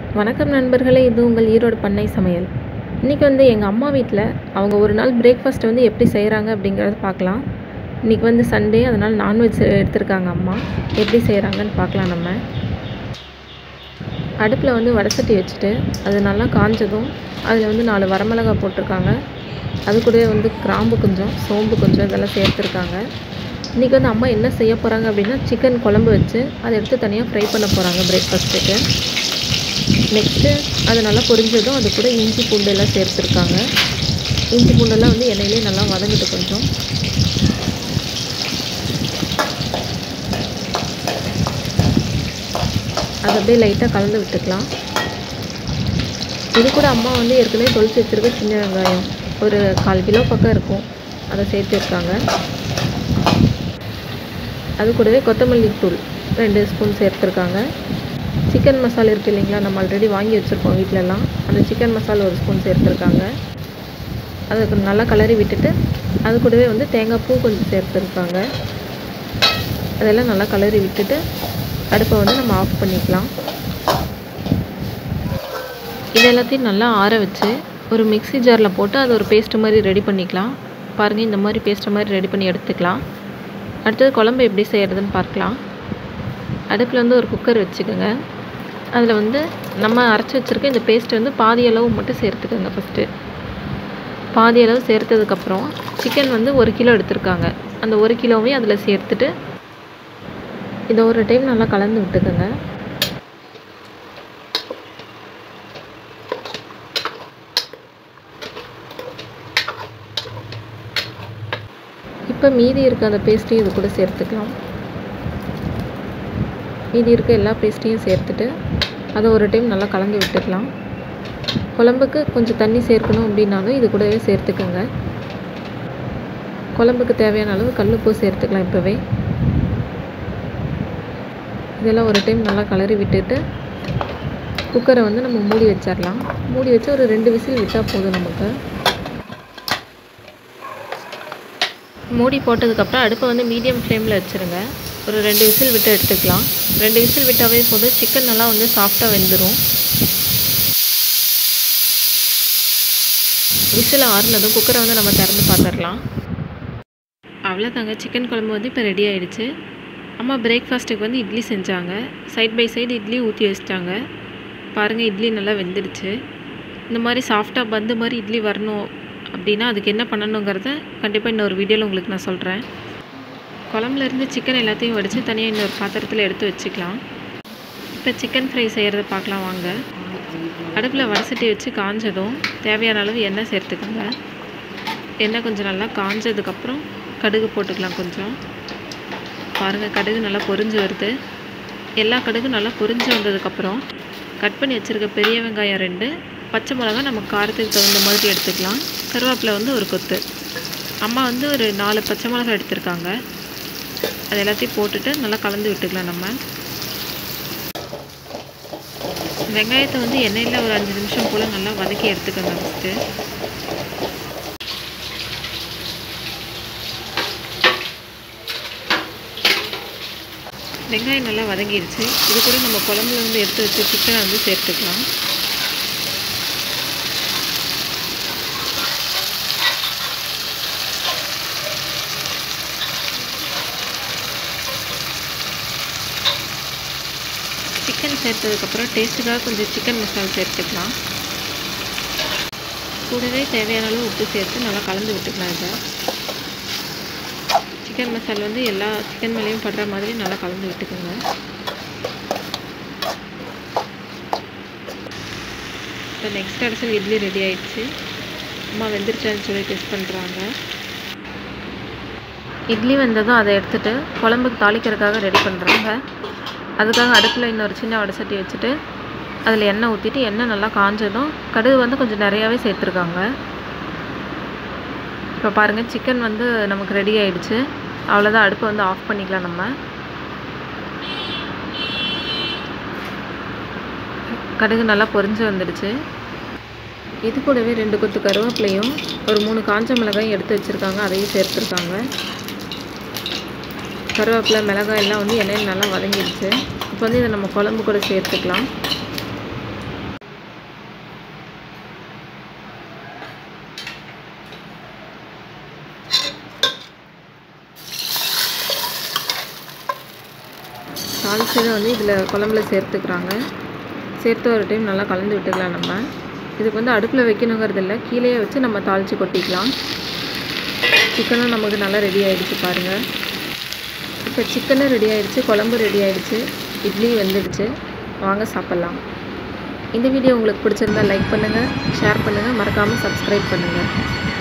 வணக்கம் நண்பர்களே இது உங்கள் ஈரோடு பண்ணை சமையல் இன்றைக்கி வந்து எங்கள் அம்மா வீட்டில் அவங்க ஒரு நாள் பிரேக்ஃபாஸ்ட் வந்து எப்படி செய்கிறாங்க அப்படிங்கிறத பார்க்கலாம் இன்றைக்கி வந்து சண்டே அதனால் நான்வெஜ் எடுத்திருக்காங்க அம்மா எப்படி செய்கிறாங்கன்னு பார்க்கலாம் நம்ம அடுப்பில் வந்து வடசட்டி வச்சுட்டு அது நல்லா காஞ்சதும் அதில் வந்து நாலு வரமிளகா போட்டிருக்காங்க அது கூடவே வந்து கிராம்பு கொஞ்சம் சோம்பு கொஞ்சம் இதெல்லாம் சேர்த்துருக்காங்க இன்றைக்கி வந்து அம்மா என்ன செய்ய போகிறாங்க அப்படின்னா சிக்கன் குழம்பு வச்சு அதை எடுத்து தனியாக ஃப்ரை பண்ண போகிறாங்க பிரேக்ஃபாஸ்ட்டுக்கு நெக்ஸ்ட்டு அது நல்லா பொரிஞ்சதும் அது கூட இஞ்சி பூண்டு எல்லாம் சேர்த்துருக்காங்க இஞ்சி பூண்டெல்லாம் வந்து எண்ணெயிலே நல்லா வதங்கிட்டு கொஞ்சம் அதை அப்படியே லைட்டாக கலந்து விட்டுக்கலாம் இது கூட அம்மா வந்து ஏற்கனவே தொளிச்சு வச்சுருக்க சின்ன வெங்காயம் ஒரு கால் கிலோ பக்கம் இருக்கும் அதை சேர்த்துருக்காங்க அது கூடவே கொத்தமல்லி தூள் ரெண்டு ஸ்பூன் சேர்த்துருக்காங்க சிக்கன் மசாலா இருக்குது இல்லைங்களா நம்ம ஆல்ரெடி வாங்கி வச்சுருக்கோம் வீட்டிலலாம் அந்த சிக்கன் மசாலா ஒரு ஸ்பூன் சேர்த்துருக்காங்க அதை நல்லா கலரி விட்டுட்டு அது கூடவே வந்து தேங்காய் பூ கொஞ்சம் சேர்த்துருக்காங்க அதெல்லாம் நல்லா கலரி விட்டுட்டு அடுப்பை வந்து நம்ம ஆஃப் பண்ணிக்கலாம் இது எல்லாத்தையும் நல்லா ஆற வச்சு ஒரு மிக்ஸி ஜாரில் போட்டு அது ஒரு பேஸ்ட் மாதிரி ரெடி பண்ணிக்கலாம் பாருங்கள் இந்த மாதிரி பேஸ்ட்டு மாதிரி ரெடி பண்ணி எடுத்துக்கலாம் அடுத்தது குழம்பு எப்படி செய்கிறதுன்னு பார்க்கலாம் அடுப்பில் வந்து ஒரு குக்கர் வச்சுக்கோங்க அதில் வந்து நம்ம அரைச்சி வச்சுருக்க இந்த பேஸ்ட் வந்து பாதி அளவு மட்டும் சேர்த்துக்கோங்க ஃபஸ்ட்டு பாதி அளவு சேர்த்ததுக்கப்புறம் சிக்கன் வந்து ஒரு கிலோ எடுத்திருக்காங்க அந்த ஒரு கிலோவையும் அதில் சேர்த்துட்டு இதை ஒரு டைம் நல்லா கலந்து விட்டுக்கோங்க இப்போ மீதி இருக்க அந்த பேஸ்ட்டையும் இது கூட சேர்த்துக்கலாம் மீதி இருக்க எல்லா பேஸ்ட்டையும் சேர்த்துட்டு அதை ஒரு டைம் நல்லா கலந்து விட்டுக்கலாம் குழம்புக்கு கொஞ்சம் தண்ணி சேர்க்கணும் அப்படின்னாலும் இது கூடவே சேர்த்துக்கோங்க குழம்புக்கு தேவையான அளவு கல்லுப்பு சேர்த்துக்கலாம் இப்போவே இதெல்லாம் ஒரு டைம் நல்லா கலரி விட்டுட்டு குக்கரை வந்து நம்ம மூடி வச்சிடலாம் மூடி வச்சு ஒரு ரெண்டு விசில் விட்டால் போதும் நமக்கு மூடி போட்டதுக்கப்புறம் அடுப்பை வந்து மீடியம் ஃப்ளேமில் வச்சுருங்க ஒரு ரெண்டு விசில் விட்டு எடுத்துக்கலாம் ரெண்டு விசில் விட்டாவே போதும் சிக்கன் நல்லா வந்து சாஃப்டாக வெந்துடும் விசில் ஆறுனதும் குக்கரை வந்து நம்ம திறந்து பார்த்துடலாம் அவ்வளோதாங்க சிக்கன் குழம்பு வந்து இப்போ ரெடி ஆகிடுச்சு அம்மா பிரேக்ஃபாஸ்ட்டுக்கு வந்து இட்லி செஞ்சாங்க சைட் பை சைடு இட்லி ஊற்றி வச்சிட்டாங்க பாருங்கள் இட்லி நல்லா வெந்துடுச்சு இந்த மாதிரி சாஃப்டாக பந்து மாதிரி இட்லி வரணும் அப்படின்னா அதுக்கு என்ன பண்ணணுங்கிறத கண்டிப்பாக இன்னொரு வீடியோவில் உங்களுக்கு நான் சொல்கிறேன் குழம்புலேருந்து சிக்கன் எல்லாத்தையும் வடித்து தனியாக இன்னொரு பாத்திரத்தில் எடுத்து வச்சுக்கலாம் இப்போ சிக்கன் ஃப்ரை செய்கிறத பார்க்கலாம் வாங்க அடுப்பில் வடசட்டி வச்சு காஞ்சதும் தேவையான அளவு எண்ணெய் சேர்த்துக்கோங்க எண்ணெய் கொஞ்சம் நல்லா காஞ்சதுக்கப்புறம் கடுகு போட்டுக்கலாம் கொஞ்சம் பாருங்கள் கடுகு நல்லா பொரிஞ்சு வருது எல்லா கடுகும் நல்லா பொரிஞ்சு வந்ததுக்கப்புறம் கட் பண்ணி வச்சுருக்க பெரிய வெங்காயம் ரெண்டு பச்சை மிளகா நம்ம காரத்துக்கு தகுந்த மாதிரி எடுத்துக்கலாம் கருவேப்பிலை வந்து ஒரு கொத்து அம்மா வந்து ஒரு நாலு பச்சை மிளகா எடுத்திருக்காங்க அது எல்லாத்தையும் போட்டுட்டு நல்லா கலந்து விட்டுக்கலாம் நம்ம வெங்காயத்தை வந்து எண்ணெயில் ஒரு அஞ்சு நிமிஷம் போல் நல்லா வதக்கி எடுத்துக்கோங்க ஃபஸ்ட்டு வெங்காயம் நல்லா வதங்கிடுச்சு இது கூட நம்ம குழம்புல வந்து எடுத்து வச்சு சிக்கனை வந்து சேர்த்துக்கலாம் சிக்கன் சேர்த்ததுக்கப்புறம் டேஸ்ட்டுக்காக கொஞ்சம் சிக்கன் மசாலா சேர்த்துக்கலாம் கூடவே தேவையான அளவு உப்பு சேர்த்து நல்லா கலந்து விட்டுக்கலாம் இதை சிக்கன் மசாலா வந்து எல்லா சிக்கன் மேலேயும் படுற மாதிரி நல்லா கலந்து விட்டுக்கோங்க இப்போ நெக்ஸ்ட் அடிச்சல் இட்லி ரெடி ஆயிடுச்சு அம்மா வெந்துருச்சான்னு சொல்லி டெஸ்ட் பண்ணுறாங்க இட்லி வந்ததும் அதை எடுத்துகிட்டு குழம்புக்கு தாளிக்கிறதுக்காக ரெடி பண்ணுறாங்க அதுக்காக அடுப்பில் இன்னொரு சின்ன வடசட்டி வச்சுட்டு அதில் எண்ணெய் ஊற்றிட்டு எண்ணெய் நல்லா காஞ்சதும் கடுகு வந்து கொஞ்சம் நிறையாவே சேர்த்துருக்காங்க இப்போ பாருங்கள் சிக்கன் வந்து நமக்கு ரெடி ஆகிடுச்சு அவ்வளோதான் அடுப்பை வந்து ஆஃப் பண்ணிக்கலாம் நம்ம கடுகு நல்லா பொரிஞ்சு வந்துடுச்சு இது கூடவே ரெண்டு கொத்து கருவேப்பிலையும் ஒரு மூணு காஞ்ச மிளகாயும் எடுத்து வச்சுருக்காங்க அதையும் சேர்த்துருக்காங்க கருவேப்பிலை மிளகாய் எல்லாம் வந்து எண்ணெயில் நல்லா வதங்கிடுச்சு இப்போ வந்து இதை நம்ம குழம்பு கூட சேர்த்துக்கலாம் தாளிச்சதை வந்து இதில் குழம்புல சேர்த்துக்கிறாங்க சேர்த்து ஒரு டைம் நல்லா கலந்து விட்டுக்கலாம் நம்ம இதுக்கு வந்து அடுப்பில் வைக்கணுங்கிறது இல்லை கீழே வச்சு நம்ம தாளித்து கொட்டிக்கலாம் சிக்கனும் நமக்கு நல்லா ரெடி ஆகிடுச்சு பாருங்கள் இப்போ சிக்கனும் ரெடி ஆகிடுச்சு குழம்பு ரெடி ஆகிடுச்சு இட்லி வெந்துடுச்சு வாங்க சாப்பிட்லாம் இந்த வீடியோ உங்களுக்கு பிடிச்சிருந்தா லைக் பண்ணுங்கள் ஷேர் பண்ணுங்கள் மறக்காமல் சப்ஸ்கிரைப் பண்ணுங்கள்